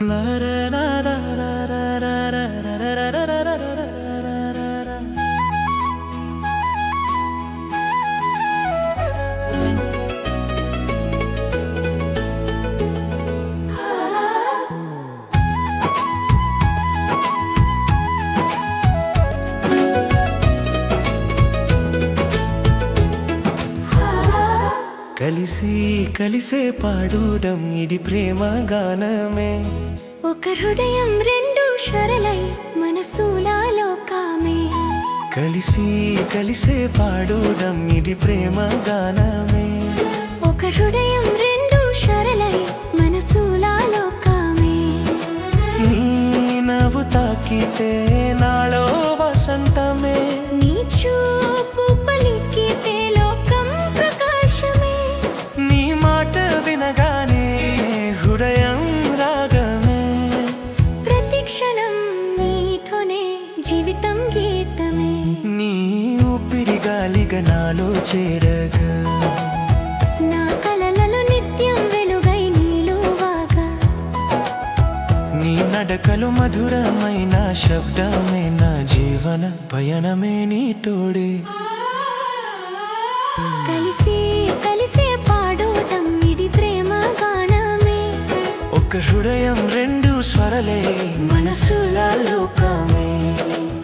కలిసి కలిసే పాడూడం ఇది ప్రేమ గానమే ఒక హృదయం రెండు షరలై మనసులలో కామే కలిసి కలిసే పాడూడం ఇది ప్రేమ గానమే ఒక హృదయం రెండు షరలై మనసులలో కామే నీ నవ్వు తాకితే నాలో వసంతమే నీ చూపు పలికితే లోకం ప్రకాశమే నీ మాట వినగానే హృదయం రాగమే ప్రతి క్షణం నీతోనే జీవితం గీతమే నీ ఊపిరి గాలిగా నాలో చేరగా నా కలలలో నిత్యం వెలుగై నీలువాగా నీ నడకలు మధురమైన శబ్దమే నా జీవన పయనమే నీ తోడే కలిసి కలిసే పాడోదం ఇది ప్రేమ గానమే ఒక హృదయం రెండు స్వరలే మనసుల లోకమే